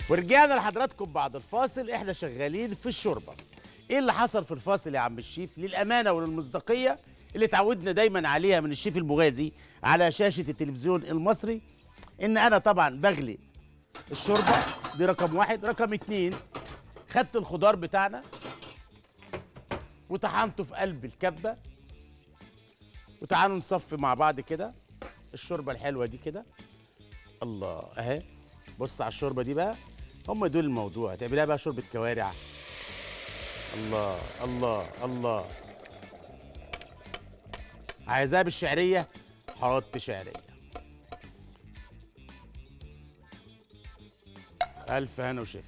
ورجعنا لحضراتكم بعد الفاصل احنا شغالين في الشوربه ايه اللي حصل في الفاصل يا عم الشيف للامانه وللمصداقيه اللي اتعودنا دايما عليها من الشيف المغازي على شاشه التلفزيون المصري ان انا طبعا بغلي الشوربه دي رقم واحد رقم اتنين خدت الخضار بتاعنا وطحنته في قلب الكبه وتعالوا نصفي مع بعض كده الشوربه الحلوه دي كده الله اهي بص على الشوربه دي بقى هم دول الموضوع تعملها بقى شوربه كوارع الله الله الله عايزاها بالشعريه حط شعريه الف هنا وشفا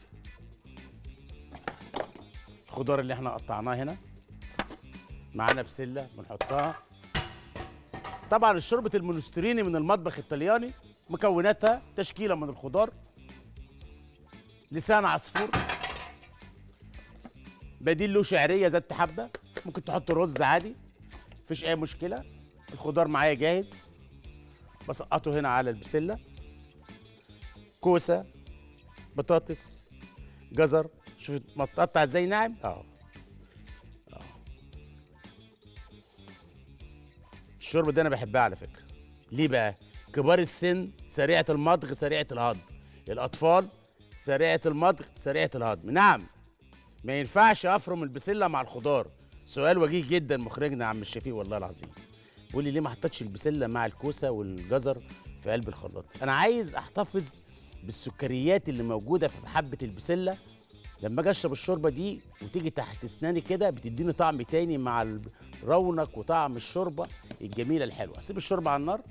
الخضار اللي احنا قطعناه هنا معانا بسله بنحطها طبعا الشوربه المونستريني من المطبخ الطلياني مكوناتها تشكيله من الخضار لسان عصفور بديل له شعريه زاد حبه ممكن تحط رز عادي مفيش اي مشكله الخضار معايا جاهز بسقطه هنا على البسله كوسه بطاطس جزر شوف متقطع ازاي ناعم اه آه. الشوربه دي انا بحبها على فكره ليه بقى كبار السن سريعه المضغ سريعه الهضم الاطفال سريعه المضغ سريعه الهضم نعم ما ينفعش افرم البسله مع الخضار سؤال وجيه جدا مخرجنا يا عم الشفيق والله العظيم بيقول لي ليه ما حطيتش البسله مع الكوسه والجزر في قلب الخلاط انا عايز احتفظ بالسكريات اللي موجوده في حبه البسله لما اجي اشرب الشوربه دي وتيجي تحت اسناني كده بتديني طعم تاني مع الرونق وطعم الشوربه الجميله الحلوه اسيب الشوربه على النار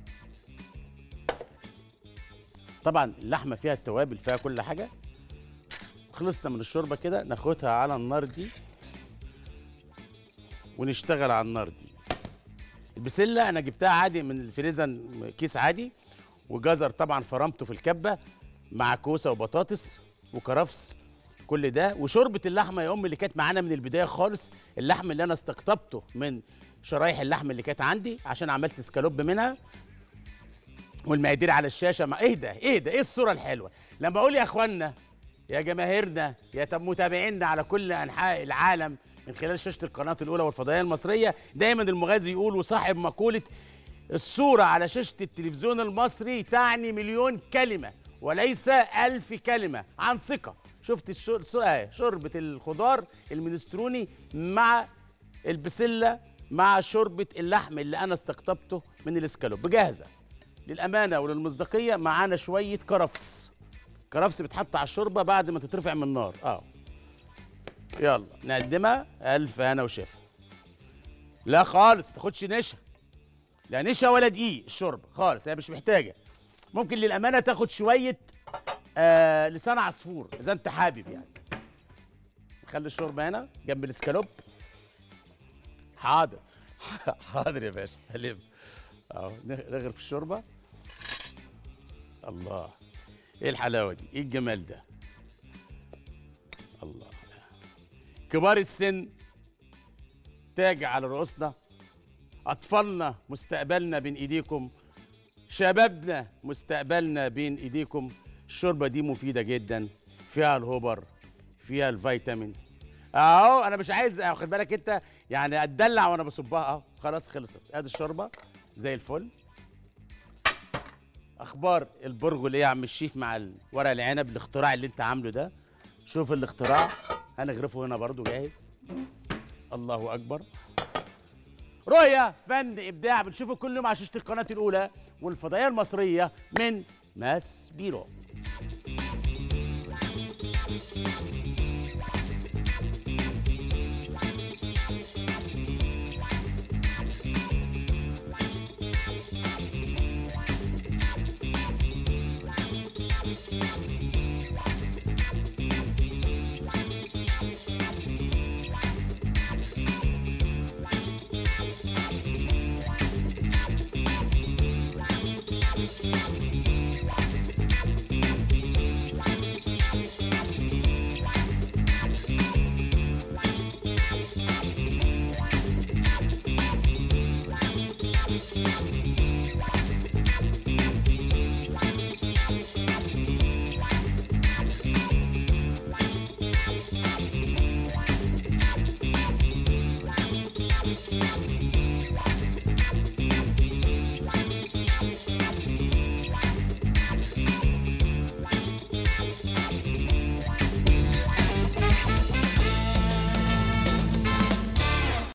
طبعا اللحمه فيها التوابل فيها كل حاجه خلصنا من الشوربه كده ناخدها على النار دي ونشتغل على النار دي البسله انا جبتها عادي من الفريزر كيس عادي وجزر طبعا فرمته في الكبه مع كوسه وبطاطس وكرفس كل ده وشوربه اللحمه يا ام اللي كانت معانا من البدايه خالص اللحم اللي انا استقطبته من شرايح اللحم اللي كانت عندي عشان عملت سكالوب منها والمقادير على الشاشه ما ايه ده ايه ده ايه الصوره الحلوه لما اقول يا اخوانا يا جماهيرنا يا تم- متابعينا على كل انحاء العالم من خلال شاشه القناه الاولى والفضائيه المصريه دايما المغازي يقول وصاحب مقوله الصوره على شاشه التلفزيون المصري تعني مليون كلمه وليس ألف كلمه عن ثقه شفت الشو- الصوره اهي شوربه الخضار المنستروني مع البسله مع شوربه اللحم اللي انا استقطبته من الاسكالوب جاهزه للامانه وللمصداقيه معانا شويه كرفس كرفس بيتحط على الشوربه بعد ما تترفع من النار اه يلا نقدمها الف هنا وشفا لا خالص ما تاخدش نشا لا نشا ولا دقيق الشوربه خالص هي مش محتاجه ممكن للامانه تاخد شويه آه لسان عصفور اذا انت حابب يعني نخلي الشوربه هنا جنب الاسكالوب حاضر حاضر يا باشا هلم اهو نغرف الشوربه الله ايه الحلاوه دي ايه الجمال ده الله كبار السن تاج على رؤوسنا اطفالنا مستقبلنا بين ايديكم شبابنا مستقبلنا بين ايديكم الشوربه دي مفيده جدا فيها الهوبر فيها الفيتامين اهو انا مش عايز واخد بالك انت يعني اتدلع وانا بصبها اهو خلاص خلصت ادي الشوربه زي الفل اخبار البرغل ايه يا عم الشيف مع ورق العنب الاختراع اللي انت عامله ده شوف الاختراع هنغرفه هنا برضو جاهز الله اكبر رؤية فن ابداع بنشوفه كل يوم على شاشه القناه الاولى والفضائيه المصريه من ماس بيرو